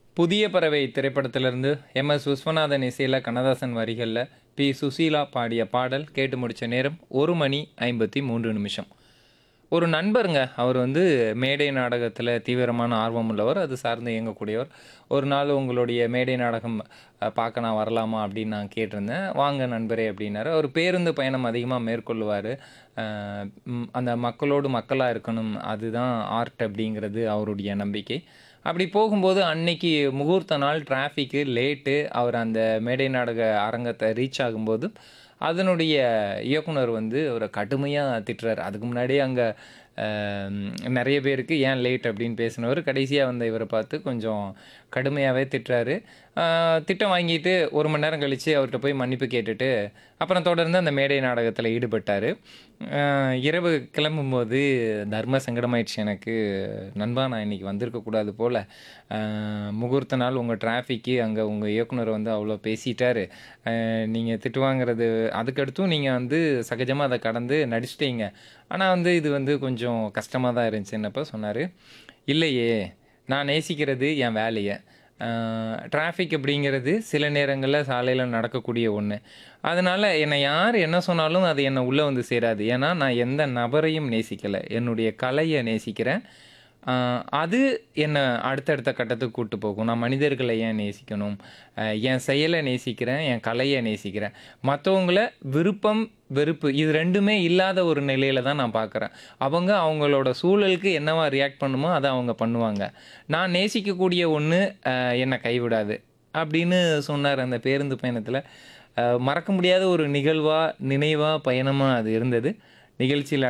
புதிய பறவை திரைப்படத்திலிருந்து எம் எஸ் விஸ்வநாதன் இசையில் கண்ணதாசன் வரிகளில் பி சுசீலா பாடிய பாடல் கேட்டு முடித்த நேரம் ஒரு மணி ஐம்பத்தி மூன்று நிமிஷம் ஒரு நண்பருங்க அவர் வந்து மேடை நாடகத்தில் தீவிரமான ஆர்வம் உள்ளவர் அது சார்ந்து இயங்கக்கூடியவர் ஒரு நாள் உங்களுடைய மேடை நாடகம் அஹ், பார்க்க நான் வரலாமா அப்படின்னு நான் கேட்டிருந்தேன் வாங்க நண்பரே அப்படின்னாரு அவர் பேருந்து பயணம் அதிகமாக மேற்கொள்ளுவார் அந்த மக்களோடு மக்களாக இருக்கணும் அதுதான் ஆர்ட் அப்படிங்கிறது அவருடைய நம்பிக்கை அப்படி போகும்போது அன்னைக்கு முகூர்த்த நாள் டிராஃபிக்கு லேட்டு அவர் அந்த மேடை நாடக அரங்கத்தை ரீச் ஆகும்போது அதனுடைய இயக்குனர் வந்து அவரை கடுமையாக திட்டுறாரு அதுக்கு முன்னாடியே அங்கே நிறைய பேருக்கு ஏன் லேட் அப்படின்னு பேசினவர் கடைசியாக வந்த இவரை பார்த்து கொஞ்சம் கடுமையாகவே திட்டுறாரு ஆஹ் திட்டம் வாங்கிட்டு ஒரு மணி நேரம் கழித்து அவர்கிட்ட போய் மன்னிப்பு கேட்டுட்டு அப்புறம் தொடர்ந்து அந்த மேடை நாடகத்தில் ஈடுபட்டார் இரவு கிளம்பும்போது தர்ம சங்கடமாயிடுச்சு எனக்கு நண்பா நான் இன்னைக்கு வந்திருக்கக்கூடாது போல் முகூர்த்த நாள் உங்கள் டிராஃபிக்கு அங்கே உங்கள் இயக்குனர் வந்து அவ்வளோ பேசிட்டாரு நீங்கள் திட்டு வாங்குறது அதுக்கடுத்தும் நீங்கள் வந்து சகஜமாக அதை கடந்து நடிச்சிட்டீங்க ஆனால் வந்து இது வந்து கொஞ்சம் கஷ்டமாக தான் இருந்துச்சுன்னப்ப சொன்னார் இல்லையே நான் நேசிக்கிறது என் வேலையை டிராஃபிக் அப்படிங்கிறது சில நேரங்களில் சாலையில் நடக்கக்கூடிய ஒன்று அதனால் என்னை யார் என்ன சொன்னாலும் அது என்னை உள்ளே வந்து சேராது ஏன்னா நான் எந்த நபரையும் நேசிக்கலை என்னுடைய கலையை நேசிக்கிறேன் ஆஹ் அது என்னை அடுத்தடுத்த கட்டத்துக்கு கூட்டு போகும் நான் மனிதர்களை ஏன் நேசிக்கணும் ஆஹ் என் செயலை நேசிக்கிறேன் என் கலையை நேசிக்கிறேன் மற்றவங்கள விருப்பம் வெறுப்பு இது ரெண்டுமே இல்லாத ஒரு நிலையில தான் நான் பார்க்குறேன் அவங்க அவங்களோட சூழலுக்கு என்னவா ரியாக்ட் பண்ணுமோ அதை அவங்க பண்ணுவாங்க நான் நேசிக்கக்கூடிய ஒன்று என்னை கைவிடாது அப்படின்னு சொன்னார் அந்த பேருந்து பயணத்தில் மறக்க முடியாத ஒரு நிகழ்வாக நினைவாக பயணமாக அது இருந்தது நிகழ்ச்சியில்